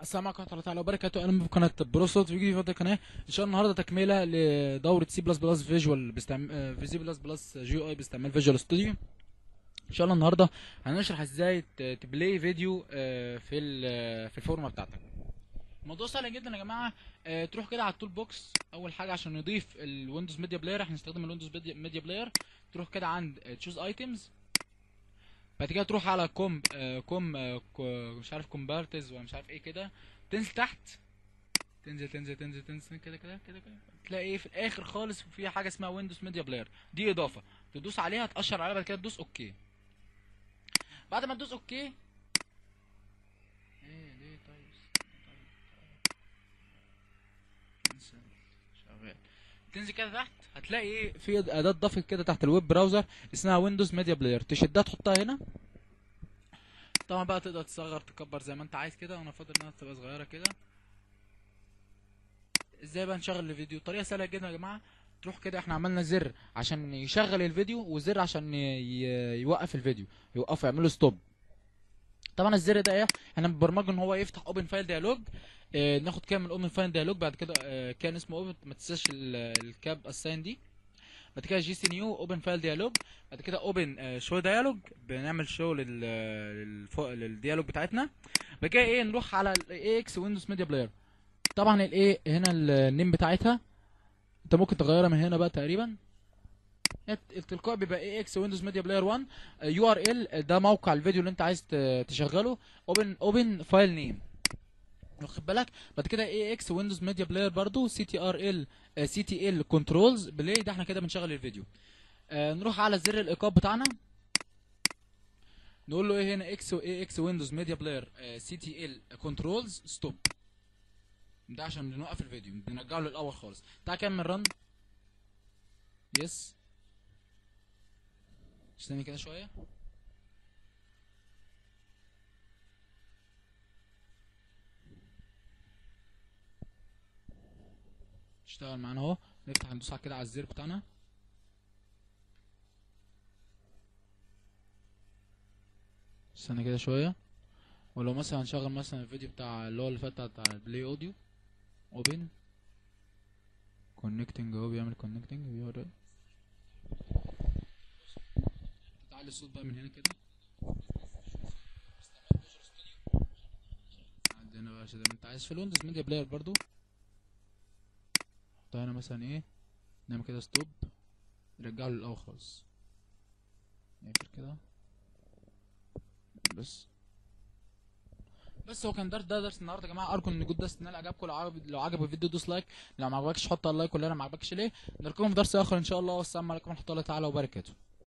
السلام عليكم ورحمه الله تعالى وبركاته اهلا بكم في قناه بروسوت فيديو في هذه القناه ان شاء الله النهارده تكمله لدوره سي بلس بلس فيجوال باستعمال في سي بلس بلس جي اي باستعمال فيجوال ستوديو ان شاء الله النهارده هنشرح ازاي ت- تبلاي فيديو آه، في ال- في الفورمه بتاعتك الموضوع سهل جدا يا جماعه آه، تروح كده على التول بوكس اول حاجه عشان نضيف الويندوز ميديا بلاير احنا هنستخدم الويندوز ميديا بلاير تروح كده عند تشوز ايتمز بعد كده تروح على كوم آه كوم آه كو- مش عارف كومبارتز ولا مش عارف ايه كده تنزل تحت تنزل تنزل تنزل تنزل كده كده كده كده تلاقي ايه في الاخر خالص في حاجه اسمها ويندوز ميديا بلاير دي اضافه تدوس عليها تاشر عليها بعد كده تدوس اوكي بعد ما تدوس اوكي ايه ليه طيب كنسل شغال تنزل كده تحت هتلاقي ايه في اداه ضغط كده تحت الويب براوزر اسمها ويندوز ميديا بلاير تشدها تحطها هنا طبعا بقى تقدر تصغر تكبر زي ما انت عايز كده وانا افضل انها تبقى صغيره كده ازاي بقى نشغل الفيديو طريقه سهله جدا يا جماعه تروح كده احنا عملنا زر عشان يشغل الفيديو وزر عشان ي- ي- يوقف الفيديو يوقفه يعمله ستوب طبعا الزر ده ايه احنا مبرمجه ان هو يفتح اوبن فايل ديالوج اه ناخد كام من اوبن فايل ديالوج بعد كده اه كان اسمه اوبن ما تنساش ال- الكاب اساين دي بعد كده جي سي نيو اوبن فايل ديالوج بعد كده اوبن شو ديالوج بنعمل شو لل للفو- للديالوج بتاعتنا بعد كده ايه نروح على الاي اكس ويندوز ميديا بلاير طبعا الايه هنا النيم بتاعتها انت ممكن تغيرها من هنا بقى تقريبا الت- التلقائي بيبقى اي اكس ويندوز ميديا بلاير 1 يو ار ال ده موقع الفيديو اللي انت عايز ت- تشغله اوبن اوبن فايل نيم واخد بالك بعد كده اي اكس ويندوز ميديا بلاير برضو سي تي ار ال سي تي ال كنترولز بلاي ده احنا كده بنشغل الفيديو آه نروح على زر الايقاف بتاعنا نقول له ايه هنا اكس واي اكس ويندوز ميديا بلاير سي تي ال كنترولز ستوب ده عشان نوقف الفيديو بنرجعه للاول خالص تعال كمل رن يس استني كده شويه اشتغل معانا اهو نفتح ندوس على كده على الزر بتاعنا استنى كده شويه ولو مثلا هنشغل مثلا الفيديو بتاع اللي هو اللي فات بتاع البلاي اوديو اوبن كونكتنج اهو بيعمل كونكتنج بيوري تعالي الصوت بقى من هنا كده عندنا بقى زي ما انت عايز في الويندوز ميديا بلاير برضو حطها هنا مثلا ايه نعمل كده ستوب نرجعه للاول خالص نقفل كده بس بس هو كان درس ده درس النهارده يا جماعه ارجو ان الجود درس نال عجبكم لو عجب لو عجب الفيديو دوس لايك لو ما عجبكش حط اللايك ولا انا ما عجبكش ليه نلقاكم في درس اخر ان شاء الله والسلام عليكم ورحمه الله تعالى وبركاته